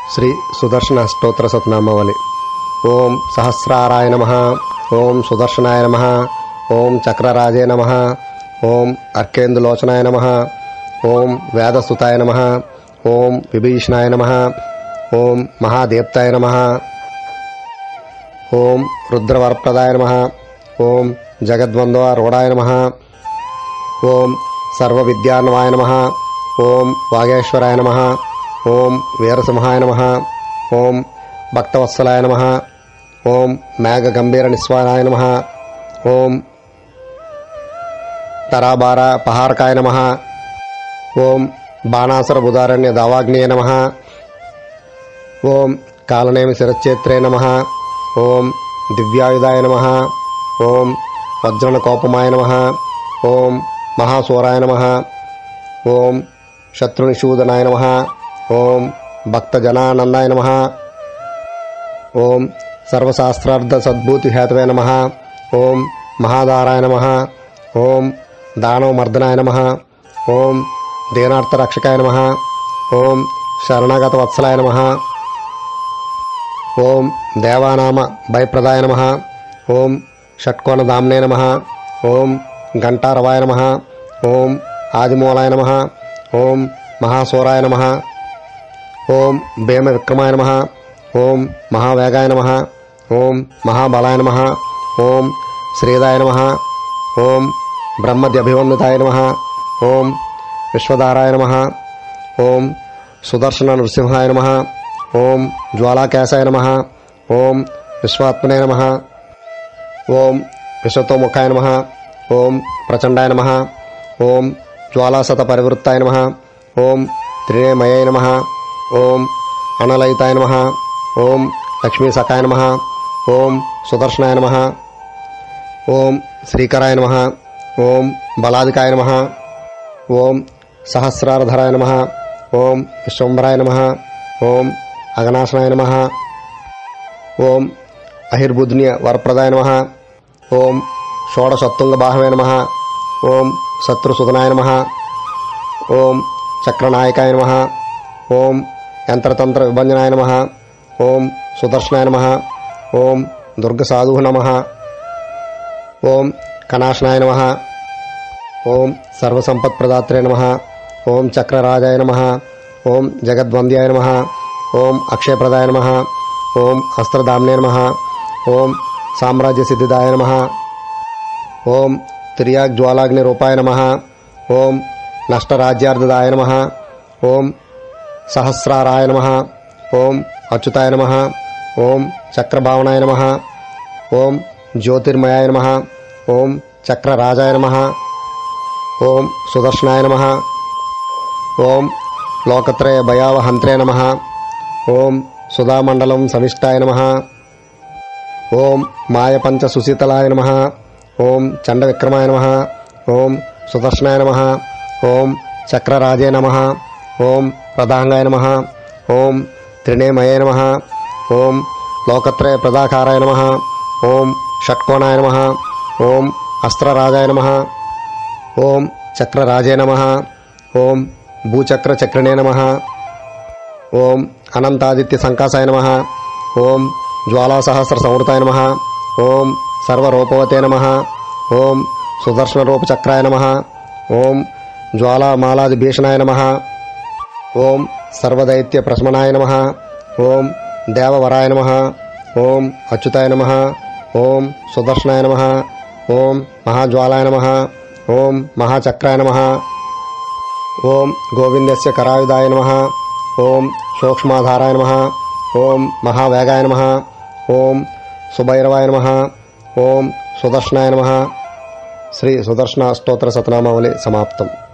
శ్రీ సుదర్శన స్తోత్ర సతనామావళి ఓం సహస్రారాయ నమ ఓం సుదర్శనాయ నమ ఓం చక్రరాజే నమ ఓం అర్కేందులోచనాయ నమ ఓం వేదసుతాయ నమ ఓం విభీషణాయ నమ ఓం మహాదేప్తాయ నమ ఓం రుద్రవరప్రదాయ నమ ఓం జగద్వంద్వారూఢాయ నమ ఓం సర్వవిద్యార్ణవాయ నమ ఓం వాగేశ్వరాయ నమ ఓం వీరసింహాయ నమ ఓం భక్తవత్సలాయ నమ ఓం మేఘగంభీర నిస్వారాయ నమ ఓం తరాబార పహారకాయ నమ ఓం బాణాసుర బుధారణ్య దావాగ్నేయ నమ ఓం కాలనేమి శిరచ్చేత్రే నమ ఓం దివ్యాయుధాయ నమ ఓం వజ్రణ కోపమాయ నమ ఓం మహాసూరాయ నమ ఓం శత్రునిషూదనాయ నమ ఓం భక్తజనానందాయ నమ ఓం సర్వశాస్త్రార్థ సద్భూతి హేతవే నమ ఓం మహాదారాయ నమ ఓం దానవమర్దనాయ నమ ఓం దీనార్థరక్షకాయ నమ ఓం శరణాగత వత్సలాయ నమ ఓం దేవానామ భయప్రదాయ నమ ఓం షట్కోణదామ్నే నమ ఓం ఘంటారవాయ నమ ఓం ఆదిమూలాయ నమ ఓం మహాసూరాయ నమ ఓం భీమ విక్రమాయ నమ ఓం మహావేగాయ నమ ఓం మహాబలాయ నమ ఓం శ్రీదాయ నమ ఓం బ్రహ్మద్యభివందితాయ నమ ఓం విశ్వధారాయ నమ ఓం సుదర్శన నృసింహాయ నమ ఓం జ్వాలాకేశాయ నమ ఓం విశ్వాత్మనే నమ ఓం విశ్వతోముఖాయ నమ ఓం ప్రచండాయ నమ ఓం జ్వాలాసత పరివృత్తాయ నమ ఓం త్రినేమయాయ నమ ఓం అనలయితాయ నమ ఓం లక్ష్మీసకాయ నమ ఓం సుదర్శనాయ నమ ఓం శ్రీకరాయ నమ ఓం బలాదికాయ నమ ఓం సహస్రారధరాయ నమ ఓం విశ్వంబరాయ నమ ఓం అగనాశనాయ నమ ఓం అహిర్బుద్న్య వరప్రదాయ నమ ఓం షోడశత్తుంగ బాహవే నమ ఓం శత్రుసుదనాయ నమ ఓం చక్రనాయకాయ నమ ఓం యంత్రతంత్ర విభంజనాయ నమ ఓం సుదర్శనాయ నమ ఓం దుర్గసాధు నమ ఓం కనాశనాయ నమ ఓం సర్వసంపత్ప్రదాత్రే నమ ఓం చక్రరాజాయ నమ ఓం జగద్వంద్యాయ నమ ఓం అక్షయప్రదాయ నమ ఓం అస్త్రదామ్నే నమ ఓం సామ్రాజ్యసిద్ధిదాయ నమ ఓం తిర్యాగ్జ్వాలాగ్నిరూపాయ నమ ఓం నష్టరాజ్యార్థదాయ నమ ఓం సహస్రారాయ నమ ఓం అచ్యుతాయ నమ ఓం చక్రభావనాయ నమ ఓం జ్యోతిర్మయాయ నమ ఓం చక్రరాజాయ నమ ఓం సుదర్శనాయ నమ ఓం లోకత్రయ భయావహంత్రే నమ ఓం సుధామండలం సమిష్టాయ నమ ఓం మాయపంచ సుశీతలాయ నమ ఓం చండవిక్రమాయ నమ ఓం సుదర్శనాయ నమ ఓం చక్రరాజే నమ ఓం ప్రదాంగాయ నమ ఓం త్రినేమయే నమ ఓం లోకత్రయ ప్రదాకారాయ నమ ఓం షట్కోణాయ నమ ఓం అస్త్రరాజాయ నమ ఓం చక్రరాజే నమ ఓం భూచక్రచక్రిణే నమ ఓం అనంతాదిత్య సంకాసాయ నమ ఓం జ్వాలాసహస్ర సంవృతాయ నమ ఓం సర్వరూపవతే నమ ఓం సుదర్శనరూపచక్రాయ నమ ఓం జ్వాలామాలాదిభీషణాయ నమ ఓం సర్వదైత్య ప్రశమనాయ నమ ఓం దేవవరాయ నమ ఓం అచ్యుతాయ నమ ఓం సుదర్శనాయ నమ ఓం మహాజ్వాలాయ నమ ఓం మహాచక్రాయ నమ ఓం గోవిందస్య కరాయుధాయ నమ ఓం సూక్ష్మాధారాయ నమ ఓం మహావేగాయ నమ ఓం సుభైరవాయ నమ ఓం సుదర్శనాయ నమ శ్రీ సుదర్శన స్తోత్ర సతనామావళి సమాప్తం